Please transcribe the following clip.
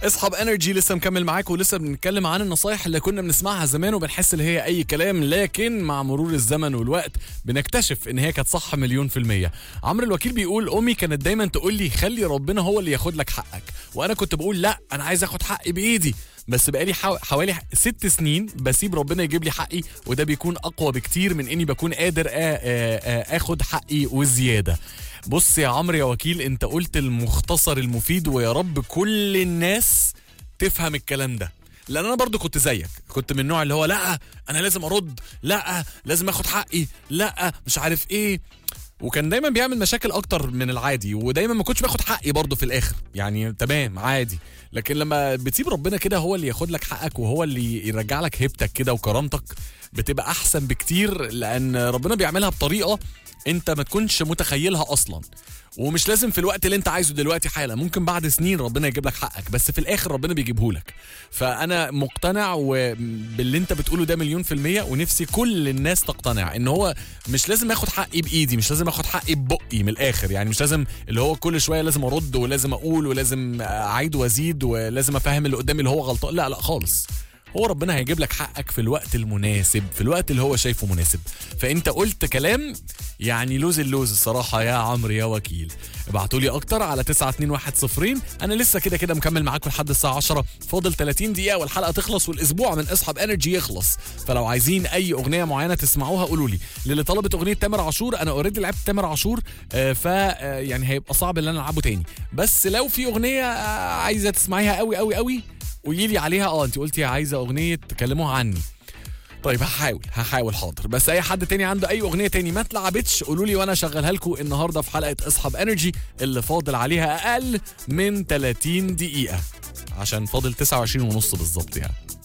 اصحاب انرجي لسه مكمل معاك ولسه بنتكلم عن النصايح اللي كنا بنسمعها زمان وبنحس ان هي اي كلام لكن مع مرور الزمن والوقت بنكتشف ان هي كانت صح مليون في المية عمرو الوكيل بيقول امي كانت دايما تقول لي خلي ربنا هو اللي ياخد لك حقك وانا كنت بقول لا انا عايز اخد حقي بايدي بس بقالي حو- حوالي ست سنين بسيب ربنا يجيب لي حقي وده بيكون اقوى بكتير من اني بكون قادر آ- آ- آ- اخد حقي والزياده بص يا عمرو يا وكيل انت قلت المختصر المفيد ويا رب كل الناس تفهم الكلام ده لان انا برضو كنت زيك كنت من النوع اللي هو لا انا لازم ارد لا لازم اخد حقي لا مش عارف ايه وكان دايما بيعمل مشاكل اكتر من العادي ودايما ما كنتش باخد حقي برضه في الاخر يعني تمام عادي لكن لما بتسيب ربنا كده هو اللي ياخد لك حقك وهو اللي يرجع لك هيبتك كده وكرامتك بتبقى احسن بكتير لان ربنا بيعملها بطريقه انت ما تكونش متخيلها اصلا ومش لازم في الوقت اللي انت عايزه دلوقتي حالا ممكن بعد سنين ربنا يجيب لك حقك بس في الاخر ربنا بيجيبه لك فانا مقتنع وباللي انت بتقوله ده مليون في المية ونفسي كل الناس تقتنع ان هو مش لازم اخد حقي بايدي مش لازم اخد حقي ببقي من الاخر يعني مش لازم اللي هو كل شوية لازم ارد ولازم اقول ولازم اعيد وازيد ولازم افهم اللي قدامي اللي هو غلطان لا لا خالص هو ربنا هيجيب لك حقك في الوقت المناسب في الوقت اللي هو شايفه مناسب فانت قلت كلام يعني لوز اللوز الصراحه يا عمرو يا وكيل ابعتوا لي اكتر على 921 انا لسه كده كده مكمل معاكم لحد الساعه 10 فاضل 30 دقيقه والحلقه تخلص والاسبوع من اصحاب انرجي يخلص فلو عايزين اي اغنيه معينه تسمعوها قولوا لي للي طلبت اغنيه تامر عاشور انا اوريدي لعبت تامر عاشور آه، ف آه، يعني هيبقى صعب ان انا العبه تاني بس لو في اغنيه آه، عايزه تسمعيها قوي قوي قوي قولي لي عليها اه انت قلتي عايزه اغنيه تكلموها عني طيب هحاول هحاول حاضر بس اي حد تاني عنده اي اغنيه تاني ما اتلعبتش قولوا لي وانا اشغلها لكم النهارده في حلقه اصحاب انرجي اللي فاضل عليها اقل من 30 دقيقه عشان فاضل 29 ونص بالظبط يعني